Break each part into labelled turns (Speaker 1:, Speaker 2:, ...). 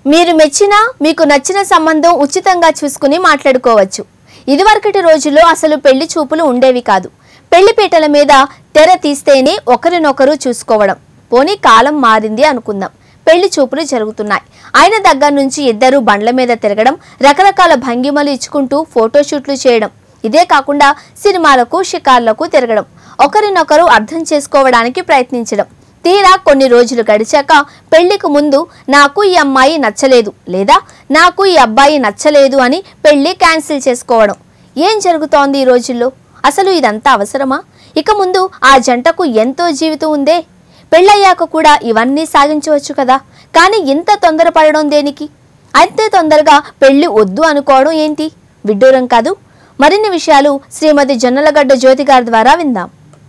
Speaker 1: మీరు మెచ్చిన మీకు నచ్చిన సంబంధం ఉచితంగా చూసుకుని మాట్లాడుకోవచ్చు ఇదివరకటి రోజుల్లో అసలు పెళ్లి చూపులు ఉండేవి కాదు పెళ్లి పీటల మీద తెర తీస్తేనే ఒకరినొకరు చూసుకోవడం పోనీ కాలం మారింది అనుకుందాం పెళ్లి చూపులు జరుగుతున్నాయి ఆయన దగ్గర నుంచి ఇద్దరు బండ్ల మీద తిరగడం రకరకాల భంగిమలు ఇచ్చుకుంటూ ఫోటోషూట్లు చేయడం ఇదే కాకుండా సినిమాలకు షికార్లకు తిరగడం ఒకరినొకరు అర్థం చేసుకోవడానికి ప్రయత్నించడం తీరా కొన్ని రోజులు గడిచాక పెళ్లికి ముందు నాకు ఈ అమ్మాయి నచ్చలేదు లేదా నాకు ఈ అబ్బాయి నచ్చలేదు అని పెళ్లి క్యాన్సిల్ చేసుకోవడం ఏం జరుగుతోంది ఈ రోజుల్లో అసలు ఇదంతా అవసరమా ఇక ముందు ఆ జంటకు ఎంతో జీవితం ఉందే పెళ్ళయ్యాక కూడా ఇవన్నీ సాగించవచ్చు కదా కానీ ఇంత తొందరపడడం దేనికి అంతే తొందరగా పెళ్లి వద్దు అనుకోవడం ఏంటి విడ్డూరం కాదు మరిన్ని విషయాలు శ్రీమతి జొన్నలగడ్డ జ్యోతి గారి ద్వారా విందాం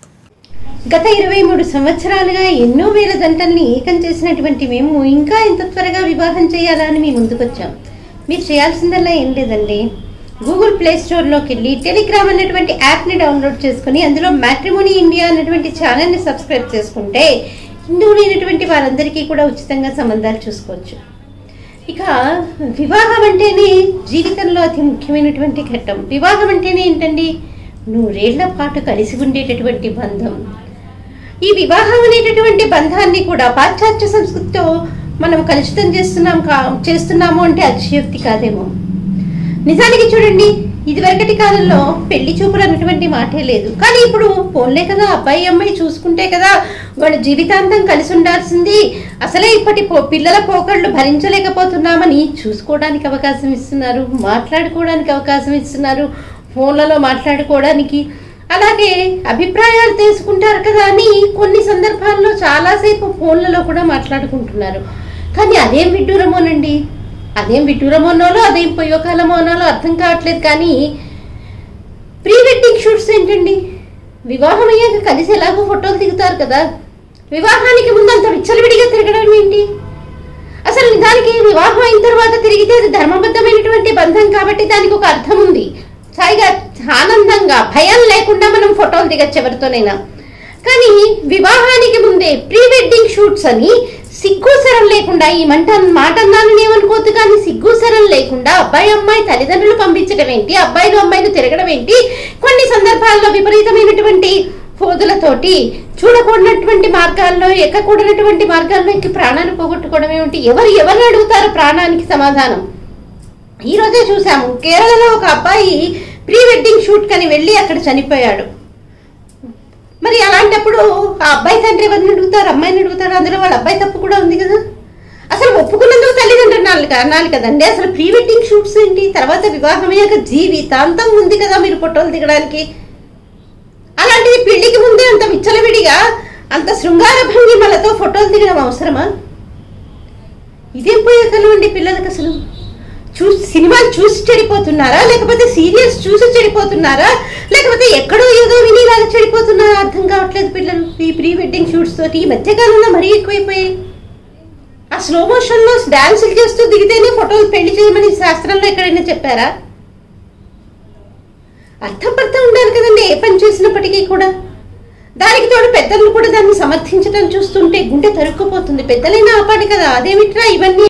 Speaker 2: గత ఇరవై మూడు సంవత్సరాలుగా ఎన్నో వేల జంటల్ని ఏకం చేసినటువంటి మేము ఇంకా ఇంత త్వరగా వివాహం చేయాలా అని మీ ముందుకొచ్చాం మీరు చేయాల్సిందల్లా ఏం లేదండి గూగుల్ ప్లే స్టోర్లోకి వెళ్ళి టెలిగ్రామ్ అనేటువంటి యాప్ని డౌన్లోడ్ చేసుకుని అందులో మ్యాట్రిమోనీ ఇండియా అనేటువంటి ఛానల్ని సబ్స్క్రైబ్ చేసుకుంటే హిందువులైనటువంటి వారందరికీ కూడా ఉచితంగా సంబంధాలు చూసుకోవచ్చు ఇక వివాహం అంటేనే జీవితంలో అతి ముఖ్యమైనటువంటి ఘట్టం వివాహం అంటేనే ఏంటండి నూరేళ్ల పాటు కలిసి ఉండేటటువంటి బంధం ఈ వివాహం అనేటటువంటి బంధాన్ని కూడా పాశ్చాత్య సంస్కృతితో మనం కలుషితం చేస్తున్నాం కా చేస్తున్నాము అంటే అతిశయోక్తి కాదేమో నిజానికి చూడండి ఇదివరకటి కాలంలో పెళ్లి చూపులు అన్నటువంటి మాటే లేదు కానీ ఇప్పుడు ఫోన్లే కదా అబ్బాయి అమ్మాయి చూసుకుంటే కదా వాళ్ళు జీవితాంతం కలిసి ఉండాల్సింది అసలే ఇప్పటి పో పిల్లల పోకళ్ళు భరించలేకపోతున్నామని చూసుకోవడానికి అవకాశం ఇస్తున్నారు మాట్లాడుకోవడానికి అవకాశం ఇస్తున్నారు ఫోన్లలో మాట్లాడుకోవడానికి అలాగే అభిప్రాయాలు తెలుసుకుంటారు కదా అని కొన్ని సందర్భాల్లో చాలాసేపు ఫోన్లలో కూడా మాట్లాడుకుంటున్నారు కానీ అదేం విడ్డూరమోనండి అదేం విడ్డూరమోనాలో అదేం పొయ్యోకాలమోనాలో అర్థం కావట్లేదు కానీ ప్రీ వెడ్డింగ్ షూట్స్ ఏంటండి వివాహం అయ్యాక కలిసి ఎలాగో ఫోటోలు దిగుతారు కదా వివాహానికి ముందు అంత విచ్చలవిడిగా తిరగడం ఏంటి అసలు నిజానికి వివాహం అయిన తర్వాత తిరిగితే అది ధర్మబద్ధమైనటువంటి బంధం కాబట్టి దానికి ఒక అర్థం ఉంది హాయిగా ఆనందంగా భయం లేకుండా మనం ఫోటోలు దిగచ్చు ఎవరితోనైనా కానీ వివాహానికి ముందే ప్రీ వెడ్డింగ్ షూట్స్ అని సిగ్గుసరం లేకుండా ఈ మంట మాట అన్నానని ఏమనుకోవద్దు కానీ సిగ్గుసరం లేకుండా అబ్బాయి అమ్మాయి తల్లిదండ్రులు పంపించడం ఏంటి అబ్బాయిలు అమ్మాయిలు తిరగడం ఏంటి కొన్ని సందర్భాల్లో విపరీతమైనటువంటి ఫోదులతోటి చూడకూడనటువంటి మార్గాల్లో ఎక్కకూడనటువంటి మార్గాల్లో ఎక్కి ప్రాణాలు పోగొట్టుకోవడం ఏమిటి ఎవరు ఎవరు అడుగుతారు ప్రాణానికి సమాధానం ఈ రోజే చూసాము కేరళలో ఒక అబ్బాయి ప్రీ వెడ్డింగ్ షూట్ కని వెళ్ళి అక్కడ చనిపోయాడు మరి అలాంటప్పుడు ఆ అబ్బాయి తండ్రి ఎవరిని అడుగుతారు అమ్మాయిని అడుగుతారు అందులో వాళ్ళ అబ్బాయి తప్పు కూడా ఉంది కదా అసలు ఒప్పుకున్నందుకు తల్లిదండ్రులు అనాలి అనాలి కదండి అసలు ప్రీ వెడ్డింగ్ షూట్స్ ఏంటి తర్వాత వివాహం అయ్యాక జీవితాంతం ఉంది కదా మీరు ఫోటోలు దిగడానికి అలాంటిది పెళ్లికి ముందే అంత విచ్చలవిడిగా అంత శృంగార భంగిమలతో ఫోటోలు దిగడం అవసరమా ఇదేం పోయే కలం అండి పిల్లలకు అసలు చూసి సినిమాలు చూసి చెడిపోతున్నారా లేకపోతే సీరియల్స్ చూసి చెడిపోతున్నారా లేకపోతే ఎక్కడో ఏదో వినిలాగా చెడిపోతున్నారా అర్థం కావట్లేదు పిల్లలు ఈ ప్రీ వెడ్డింగ్ షూట్స్ తోటి ఈ మధ్యకాలంలో మరీ ఎక్కువైపోయాయి ఆ స్లో మోషన్లో డాన్సులు చేస్తూ దిగితేనే ఫోటోలు పెళ్లి చేయమని శాస్త్రంలో ఎక్కడైనా చెప్పారా అర్థం పర్థం ఉండాలి కదండి ఏ పని చేసినప్పటికీ కూడా దానికి తోడు పెద్దలు కూడా దాన్ని సమర్థించడం చూస్తుంటే గుండె తరుక్కుపోతుంది పెద్దలైనా ఆపాలి కదా అదేమిట్రా ఇవన్నీ